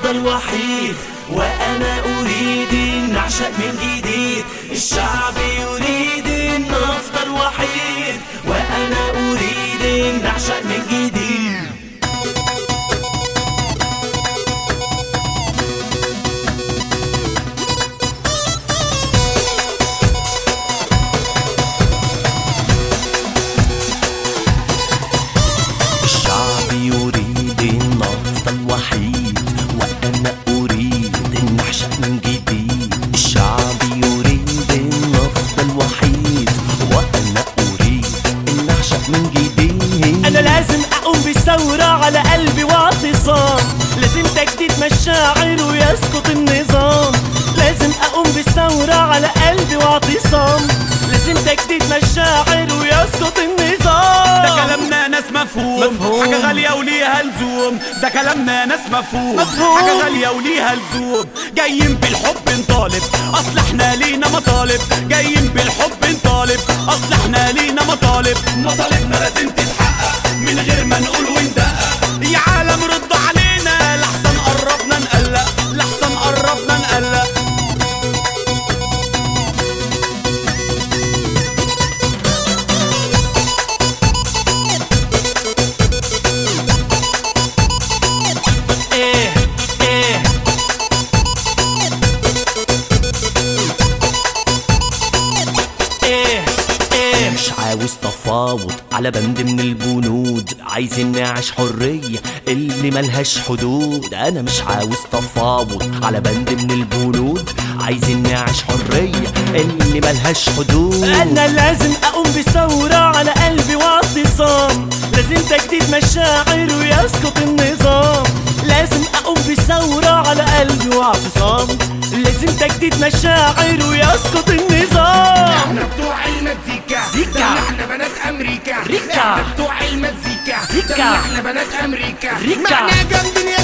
أفضل وحيد وأنا أريد أن أعشق من جديد الشعب يريد أن أفضل وحيد وأنا أريد أن أعشق من جديد الشعب يريد أن أفضل وحيد وأنا أريد أن أعشق من جديد الشعب يريد أن أفضل وحيد وأنا أريد أن أعشق من جديد انا لازم اقوم بالثورة على قلبي واعتصام لازم تجديد مشاعر ويسقط النظام لازم اقوم بالثورة على قلبي واعتصام لازم تجديد مشاعر ويسقط النظام ده كلامنا ناس مفهوم, مفهوم. حاجة غالية وليها لزوم ده كلامنا ناس مفهوم, مفهوم. حاجة غالية وليها لزوم جايين بالحب نطالب اصل احنا لينا مطالب جايين بالحب نطالب اصل احنا لينا مطالب مطالبنا لازم تتحقق من غير ما نقول وندقق يا عالم رد علينا لحسن قربنا نقلق لحسن قربنا نقلق ايه ايه ايه ايه مش عاوز تفاوض على بند من البنود عايزين نعيش حرية اللي ملهاش حدود أنا مش عاوز تفاوض على بند من البنود عايزين نعيش حرية اللي ملهاش حدود انا لازم اقوم بثورة على قلبي واعتصام لازم تجديد مشاعر ويسقط النظام لازم اقوم بثورة على قلبي واعتصام لازم تجديد مشاعر ويسقط النظام احنا بتوع المزيكا زيكا. ده احنا بنات امريكا ريكا. احنا بتوع المزيكا زيكا. ده احنا بنات امريكا ريكا. ما احنا جامدين